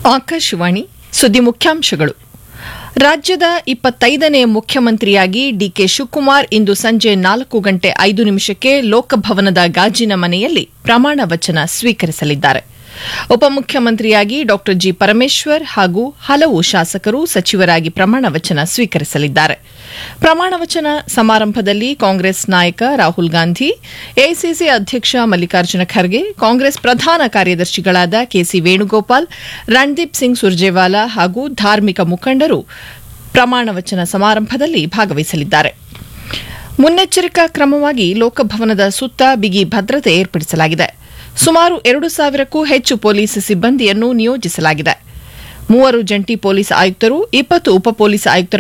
ಆಕಾಶವಾಣಿ ಸುದ್ದಿ ಮುಖ್ಯಾಂಶಗಳು ರಾಜ್ಯದ ಇಪ್ಪತ್ತೈದನೇ ಮುಖ್ಯಮಂತ್ರಿಯಾಗಿ ಡಿಕೆ ಶಿವಕುಮಾರ್ ಇಂದು ಸಂಜೆ ನಾಲ್ಕು ಗಂಟೆ ಐದು ನಿಮಿಷಕ್ಕೆ ಲೋಕಭವನದ ಗಾಜಿನ ಮನೆಯಲ್ಲಿ ಪ್ರಮಾಣ ವಚನ ಸ್ವೀಕರಿಸಲಿದ್ದಾರೆ ಉಪಮುಖ್ಯಮಂತ್ರಿಯಾಗಿ ಡಾ ಜಿ ಪರಮೇಶ್ವರ್ ಹಾಗೂ ಹಲವು ಶಾಸಕರು ಸಚಿವರಾಗಿ ಪ್ರಮಾಣ ವಚನ ಸ್ವೀಕರಿಸಲಿದ್ದಾರೆ ಪ್ರಮಾಣ ವಚನ ಸಮಾರಂಭದಲ್ಲಿ ಕಾಂಗ್ರೆಸ್ ನಾಯಕ ರಾಹುಲ್ ಗಾಂಧಿ ಎಐಸಿಸಿ ಅಧ್ಯಕ್ಷ ಮಲ್ಲಿಕಾರ್ಜುನ ಖರ್ಗೆ ಕಾಂಗ್ರೆಸ್ ಪ್ರಧಾನ ಕಾರ್ಯದರ್ಶಿಗಳಾದ ಕೆಸಿ ವೇಣುಗೋಪಾಲ್ ರಣದೀಪ್ ಸಿಂಗ್ ಸುರ್ಜೇವಾಲಾ ಹಾಗೂ ಧಾರ್ಮಿಕ ಮುಖಂಡರು ಪ್ರಮಾಣ ವಚನ ಸಮಾರಂಭದಲ್ಲಿ ಭಾಗವಹಿಸಲಿದ್ದಾರೆ ಮುನ್ನೆಚ್ಚರಿಕಾ ಕ್ರಮವಾಗಿ ಲೋಕಭವನದ ಸುತ್ತ ಬಿಗಿ ಭದ್ರತೆ ಏರ್ಪಡಿಸಲಾಗಿದೆ ಸುಮಾರು ಎರಡು ಸಾವಿರಕ್ಕೂ ಹೆಚ್ಚು ಪೊಲೀಸ್ ಸಿಬ್ಬಂದಿಯನ್ನು ನಿಯೋಜಿಸಲಾಗಿದೆ ಮೂವರು ಜಂಟಿ ಪೊಲೀಸ್ ಆಯುಕ್ತರು ಇಪ್ಪತ್ತು ಉಪ ಪೊಲೀಸ್ ಆಯುಕ್ತರ